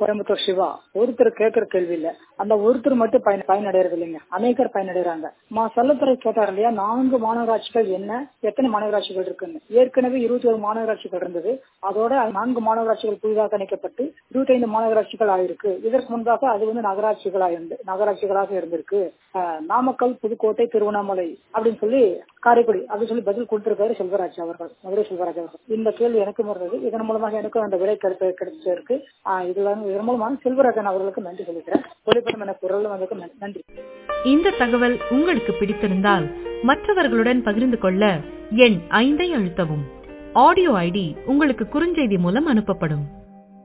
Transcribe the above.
கோயம்புத்தூர் சிவா ஒருத்தர் கேட்கிற கேள்வி இல்ல அந்த ஒருத்தர் மட்டும் பயன் பயனடைறது இல்லைங்க அநேகர் பயனடைறாங்க மா செல்லத்துறை கேட்டார் இல்லையா நான்கு மாநகராட்சிகள் என்ன எத்தனை மாநகராட்சிகள் இருக்குன்னு ஏற்கனவே இருபத்தி ஒரு மாநகராட்சிகள் இருந்தது அதோட நான்கு மாநகராட்சிகள் புதிதாக இணைக்கப்பட்டு இருபத்தி ஐந்து மாநகராட்சிகள் ஆயிருக்கு இதற்கு முன்பாக அது வந்து நகராட்சிகளாக இருந்து நகராட்சிகளாக இருந்திருக்கு அஹ், நாமக்கல் புதுக்கோட்டை திருவண்ணாமலை அப்படின்னு சொல்லி காரைக்குடி அப்படின்னு சொல்லி பதில் கொடுத்திருக்காரு செல்வராஜ் அவர்கள் மதுரை செல்வராஜ் அவர்கள் இந்த கேள்வி எனக்கும் இருந்தது இதன் மூலமாக எனக்கும் அந்த விடை கிடைத்து கிடைச்சிருக்கு ஆஹ் இதுதான் இதன் மூலமாக செல்வராஜன் அவர்களுக்கு நன்றி சொல்லிக்கிறேன் ஒளிபரம் என குரல் வந்ததுக்கு நன்- நன்றி இந்த தகவல் உங்களுக்கு பிடித்திருந்தால் மற்றவர்களுடன் பகிர்ந்து கொள்ள எண் ஐந்தை அழுத்தவும் ஆடியோ ஐடி உங்களுக்கு குறுஞ்செய்தி மூலம் அனுப்பப்படும்